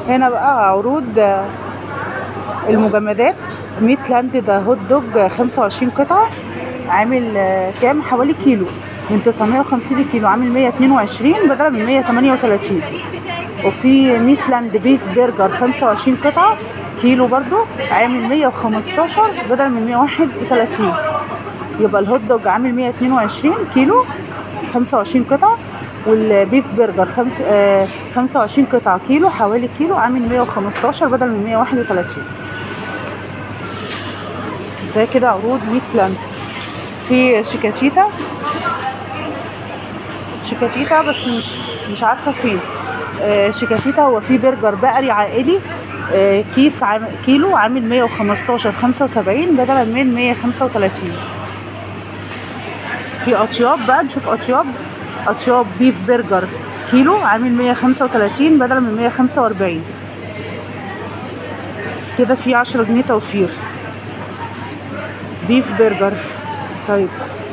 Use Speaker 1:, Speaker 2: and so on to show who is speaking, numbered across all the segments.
Speaker 1: هنا بقى عروض آه، المجمدات ميت لاند ده هوت دوج 25 قطعة عامل آه، كام حوالي كيلو من 950 لكيلو عامل 122 بدل من 138 وفي ميت لاند بيف برجر 25 قطعة كيلو برضو عامل 115 بدل من 131 يبقى الهوت دوج عامل 122 كيلو 25 قطعة والبيف برجر خمس آه 25 قطعة كيلو حوالي كيلو عامل 115 بدل من 131 ده كده عروض 100 لاند في شيكاتيتا شيكاتيتا بس مش مش عارفة فين آه شيكاتيتا هو في برجر بقري عائلي آه كيس عام كيلو عامل 115 75 بدلا من 135 في اطياب بقى نشوف اطياب اطياب بيف برجر كيلو عامل 135 بدلا من 145 كده في 10 جنيه توفير بيف برجر طيب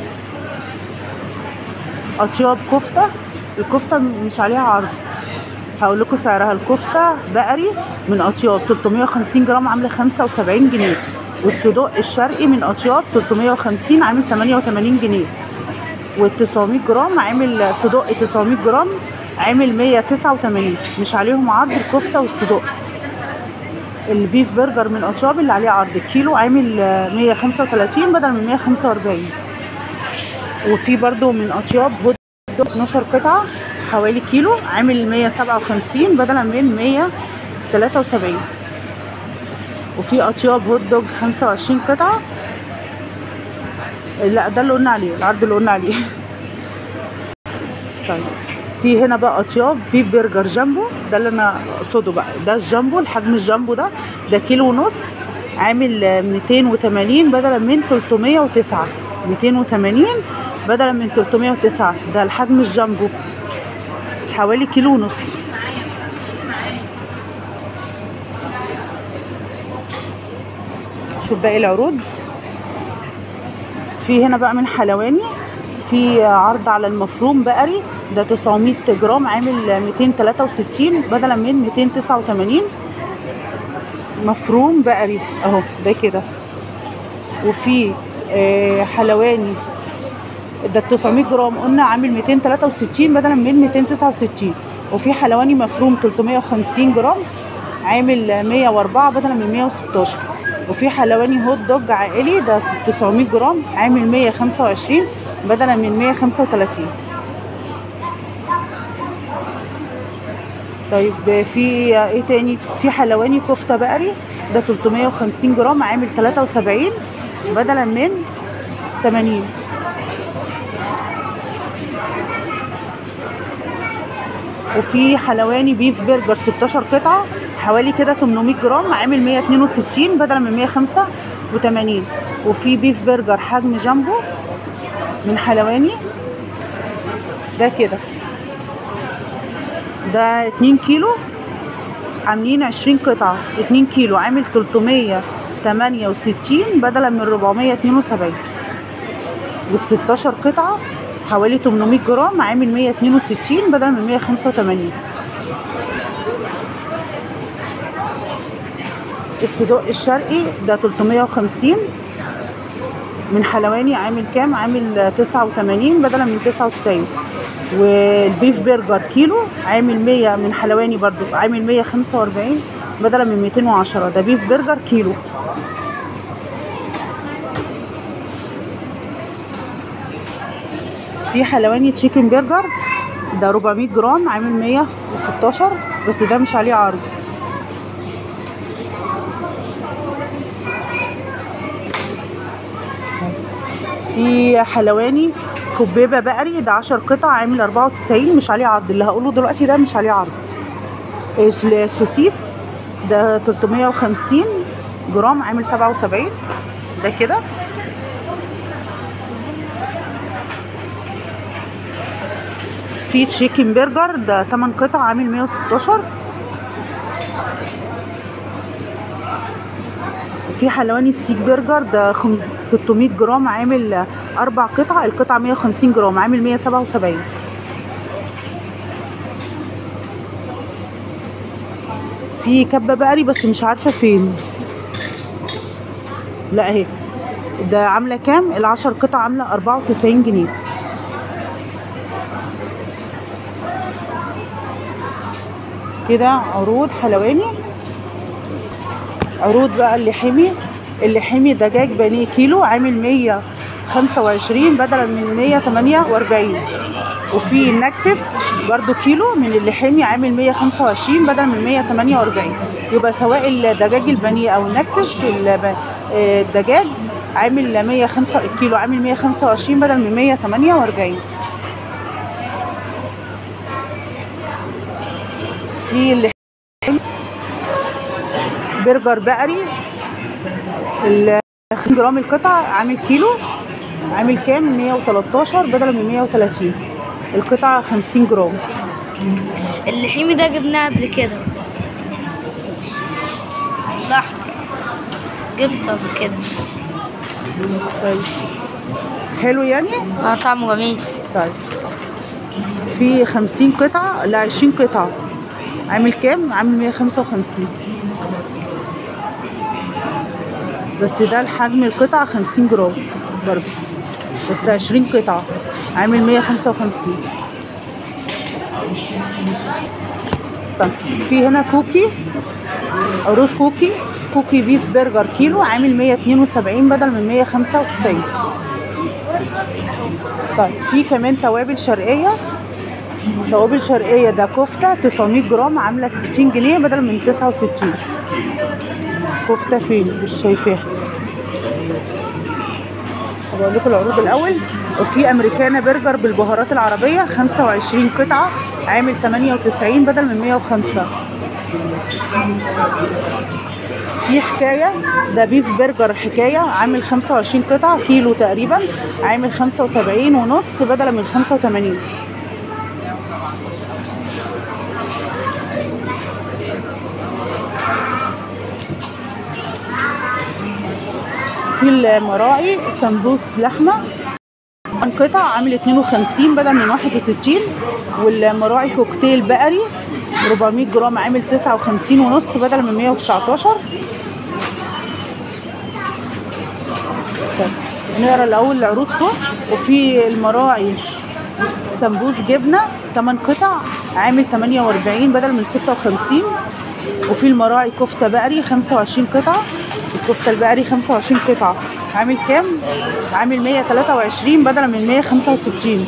Speaker 1: اطياب كفته الكفته مش عليها عرض هقول لكم سعرها الكفته بقري من اطياب 350 جرام عامله 75 جنيه والصدوق الشرقي من اطياب 350 عامل 88 جنيه وال 900 جرام عامل صدوق 900 جرام عامل 189 مش عليهم عرض الكفته والصدوق البيف برجر من اطياب اللي عليه عرض الكيلو عامل آه، 135 بدل من 145 وفي برضو من اطياب هوت دوج 12 قطعه حوالي كيلو عامل 157 بدلا من 173 وفي اطياب هوت دوج 25 قطعه لا ده اللي قلنا عليه العرض اللي قلنا عليه طيب في هنا بقى اطياب في برجر جامبو ده اللي انا اقصده بقى ده الجامبو الحجم الجامبو ده ده كيلو ونص عامل آه، 280 بدلا من 309 280 بدلا من 309 ده الحجم الجامبو حوالي كيلو ونص شوف باقي العروض في هنا بقى من حلواني في عرض على المفروم بقري ده 900 جرام عامل 263 بدلا من 289 مفروم بقري اهو ده كده وفي آه، حلواني ده 900 جرام قلنا عامل 263 بدلا من 269 وفي حلواني مفروم 350 جرام عامل 104 بدلا من 116 وفي حلواني هوت دوج عائلي ده 900 جرام عامل 125 بدلا من 135 طيب في ايه تاني في حلواني كفته بقري ده 350 جرام عامل 73 بدلا من 80 وفي حلواني بيف برجر 16 قطعة حوالي كده 800 جرام عامل 162 بدلا من 185 وفي بيف برجر حجم جامبو من حلواني ده كده ده 2 كيلو عاملين 20 قطعة 2 كيلو عامل 368 بدلا من 472 وال 16 قطعة حوالي 800 جرام عامل 162 بدل من 185 الصدوق الشرقي ده 350 من حلواني عامل كام عامل 89 بدلا من 99 والبيف برجر كيلو عامل 100 من حلواني برضو عامل 145 بدلا من 210 ده بيف برجر كيلو في حلواني تشيكن برجر ده 400 جرام عامل 116 بس ده مش عليه عرض في حلواني كبيبه بقري ده 10 قطع عامل 94 مش عليه عرض اللي هقوله دلوقتي ده مش عليه عرض السوسيس ده 350 جرام عامل 77 ده كده في تشيكن برجر ده 8 قطع عامل 116 في حلواني ستيك برجر ده خم- 600 جرام عامل اربع قطع القطعه 150 جرام عامل في كبه بقري بس مش عارفه فين لا اهي ده عامله كام العشر قطع عامله 94 جنيه كده عروض حلواني عروض بقى اللحمي اللحمي دجاج بانيه كيلو عامل 125 بدلا من 148 وفي النكتف برضو كيلو من اللحمي عامل 125 بدل من 148 يبقى سواء الدجاج البانيه او النكتف الب- آه، الدجاج عامل 105 الكيلو عامل 125 بدل من 148 في اللحمي برجر بقري ال 50 جرام القطع عامل كيلو عامل كام 113 بدل من 130 القطعة 50 جرام
Speaker 2: اللحيمي ده جبناه قبل كده الأحمر جبته قبل كده
Speaker 1: طيب حلو يعني
Speaker 2: اه طعمه جميل
Speaker 1: طيب في 50 قطعة لا 20 قطعة عامل كام عامل 155 بس ده الحجم القطعة 50 جرام برضه بس 20 قطعة عامل 155 استنى في هنا كوكي عروض كوكي كوكي بيف برجر كيلو عامل 172 بدل من 195 طيب في كمان توابل شرقية توابل شرقية ده كفتة 900 جرام عاملة 60 جنيه بدل من 69 كفتة فين مش شايفاها بقول لكم العروض الأول وفي أمريكانا برجر بالبهارات العربية 25 قطعة عامل 98 بدل من 105 في حكاية ده بيف برجر حكاية عامل 25 قطعة كيلو تقريبا عامل 75 ونص بدلا من 85 في المراعي سمبوس لحمة قطع عامل 52 بدل من 61 والمراعي كوكتيل بقري 400 جرام عامل 59 ونص بدل من 119 طيب، نقرا الاول العروض فوق وفي المراعي سمبوس جبنه 8 قطع عامل 48 بدل من 56 وفي المراعي كفته بقري 25 قطعه الكفته البقري 25 قطعه عامل كام عامل 123 بدل من 165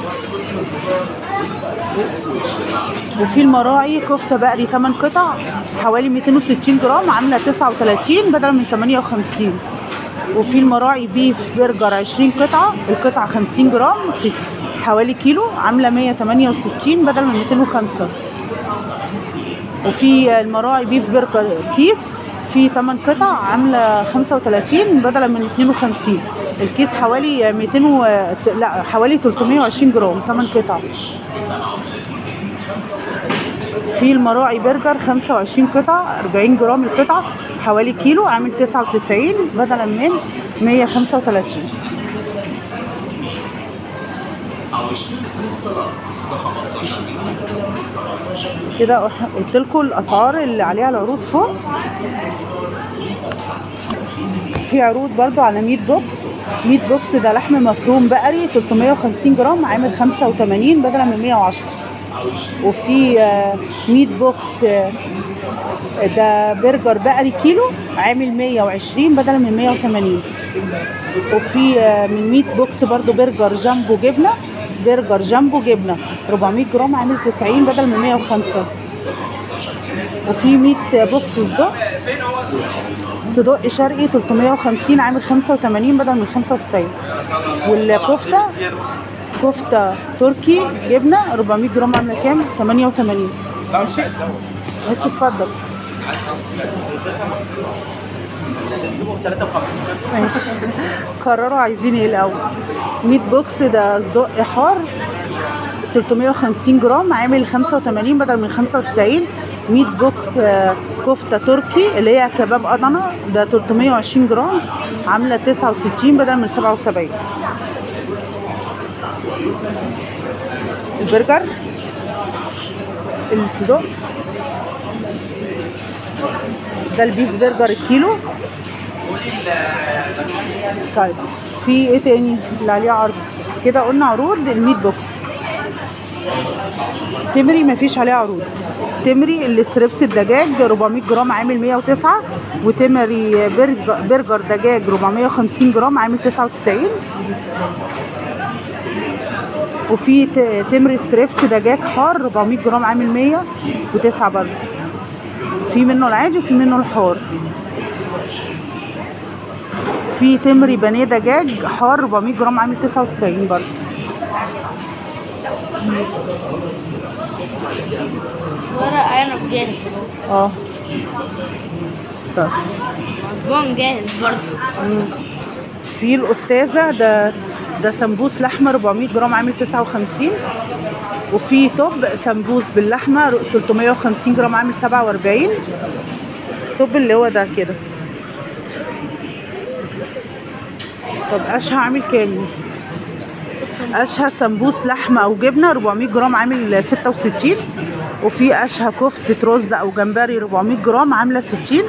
Speaker 1: وفي المراعي كفته بقري 8 قطع حوالي 260 جرام عامله 39 بدل من 58 وفي المراعي بيف برجر 20 قطعه القطعه 50 جرام في حوالي كيلو عامله 168 بدل من 205 وفي المراعي بيف برجر كيس في 8 قطع عامله 35 بدلا من 52 الكيس حوالي 200 و... لا حوالي 320 جرام 8 قطع في المراعي برجر 25 قطعة 40 جرام القطعة حوالي كيلو عامل 99 بدلا من 135 كده أح- قلت لكم الاسعار اللي عليها العروض فوق في عروض برضو على ميت بوكس ميت بوكس ده لحم مفروم بقري 350 جرام عامل 85 بدلا من 110 وفي آه، ميت بوكس آه، ده برجر بقري كيلو عامل 120 بدلا من 180 وفي آه، من ميت بوكس برضو برجر جامبو جبنه برجر جامبو جبنه 400 جرام عامل 90 بدل من 105 وفي 100 بوكس صدق صدق شرقي 350 عامل 85 بدل من 95 والكفته كفته تركي جبنه 400 جرام عامله كام 88 ماشي ماشي اتفضل ماشي قرروا عايزين ايه الاول 100 بوكس ده صدق حار 350 جرام عامل 85 بدل من 95 100 بوكس آه، كفته تركي اللي هي كباب قطنه ده 320 جرام عامله 69 بدل من 77 البرجر الصدق ده البيف برجر الكيلو طيب في ايه تاني اللي عليه عرض كده قلنا عروض الميت بوكس تمري مفيش عليه عروض تمري الاستريبس الدجاج 400 جرام عامل 109 وتمري برج- برجر دجاج 450 جرام عامل 99 وفي ت- تمر ستريبس دجاج حار 400 جرام عامل 109 برضه في منه العادي وفي منه الحار في تمري بانيه دجاج حار 400 جرام عامل 99 برضه
Speaker 2: ورق عنب جاهز اهو
Speaker 1: اه طيب
Speaker 2: عصبان جاهز برضو
Speaker 1: مم. في الاستاذه ده ده سمبوس لحمه 400 جرام عامل 59 وفي توب سمبوس باللحمه 350 جرام عامل 47 توب اللي هو ده كده طب اشهى عامل كام اشهى سمبوس لحمه او جبنه 400 جرام عامل 66 وفي اشهى كفته رز او جمبري 400 جرام عامله 60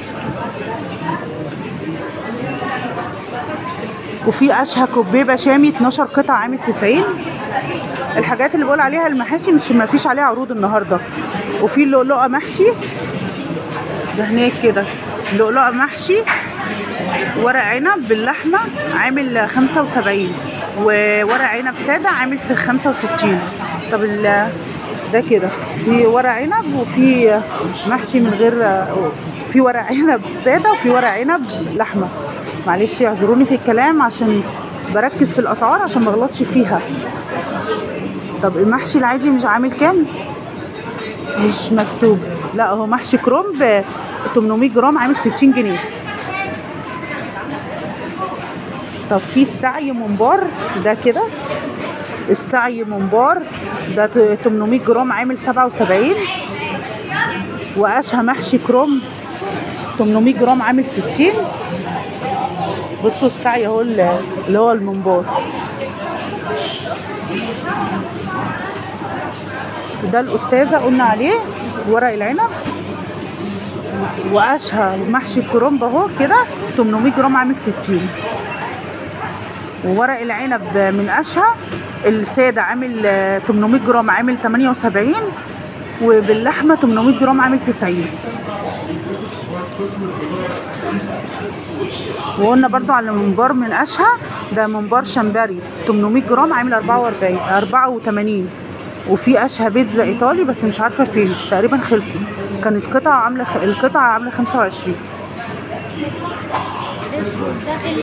Speaker 1: وفي اشهى كوبيبه شامي 12 قطعه عامل 90 الحاجات اللي بقول عليها المحاشي مش ما فيش عليها عروض النهارده وفي اللؤلؤه محشي ده هناك كده اللؤلؤه محشي ورق عنب باللحمه عامل 75 وورق عنب ساده عامل 65 طب ال- ده كده في ورق عنب وفي محشي من غير في ورق عنب ساده وفي ورق عنب لحمه معلش اعذروني في الكلام عشان بركز في الاسعار عشان ما اغلطش فيها طب المحشي العادي مش عامل كام مش مكتوب لا هو محشي كرنب 800 جرام عامل 60 جنيه طب في السعي ممبار ده كده السعي ممبار ده ت- 800 جرام عامل 77 واشهى محشي كرنب 800 جرام عامل 60 بصوا السعي اهو ال- اللي هو الممبار ده الاستاذه قلنا عليه ورق العنب واشهى محشي الكرنب اهو كده 800 جرام عامل 60 وورق العنب من اشهى الساده عامل آه، 800 جرام عامل 78 وباللحمه 800 جرام عامل 90 وقلنا برضو على منبار من اشهى ده منبار شمبري 800 جرام عامل 44 84 وفي اشهى بيتزا ايطالي بس مش عارفه فين تقريبا خلصت كانت قطعه عامله القطعه عامله 25
Speaker 2: داخل